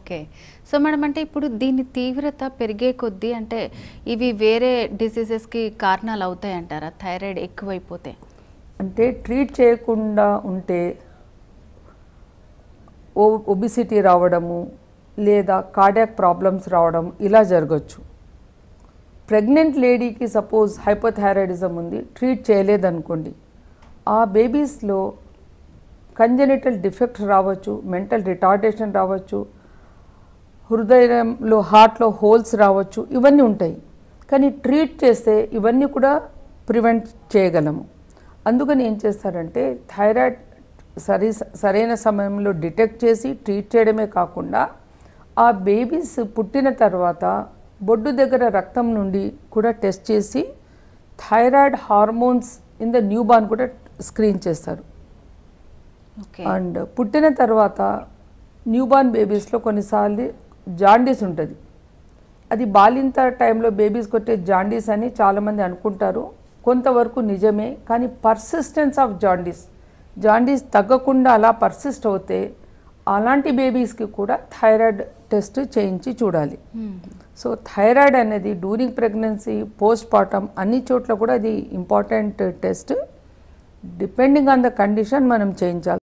okay so madam అంటే ఇప్పుడు దీని తీవ్రత పెరిగే కొద్దీ అంటే ఇవి వేరే డిసీజెస్కి కారణాలు అవుతాయి అంటారా థైరాయిడ్ ఎక్కువైపోతే అంటే ట్రీట్ చేయకుండా ఉంటే ఓ ఒబిసిటీ రావడము లేదా కార్డియాక్ ప్రాబ్లమ్స్ రావడం ఇలా జరగచ్చు ప్రెగ్నెంట్ లేడీకి సపోజ్ హైపోథైరాయిడిజం ఉంది ట్రీట్ చేయలేదనుకోండి ఆ బేబీస్లో కంజెనిటల్ డిఫెక్ట్ రావచ్చు మెంటల్ రిటార్డేషన్ రావచ్చు హృదయంలో హార్ట్లో హోల్స్ రావచ్చు ఇవన్నీ ఉంటాయి కానీ ట్రీట్ చేస్తే ఇవన్నీ కూడా ప్రివెంట్ చేయగలము అందుకని ఏం చేస్తారంటే థైరాయిడ్ సరి సరైన సమయంలో డిటెక్ట్ చేసి ట్రీట్ చేయడమే కాకుండా ఆ బేబీస్ పుట్టిన తర్వాత బొడ్డు దగ్గర రక్తం నుండి కూడా టెస్ట్ చేసి thyroid hormones in the newborn కూడా స్క్రీన్ చేస్తారు ఓకే అండ్ పుట్టిన తర్వాత న్యూబార్న్ బేబీస్లో కొన్నిసార్లు జాండీస్ ఉంటుంది అది బాలింత టైంలో బేబీస్కి వచ్చే జాండీస్ అని చాలామంది అనుకుంటారు కొంతవరకు నిజమే కానీ పర్సిస్టెన్స్ ఆఫ్ జాండీస్ జాండీస్ తగ్గకుండా అలా పర్సిస్ట్ అవుతే అలాంటి బేబీస్కి కూడా థైరాయిడ్ టెస్ట్ చేయించి చూడాలి సో థైరాయిడ్ అనేది డ్యూరింగ్ ప్రెగ్నెన్సీ పోస్ట్ పార్టమ్ అన్ని చోట్ల కూడా అది important test depending on the condition మనం చేయించాలి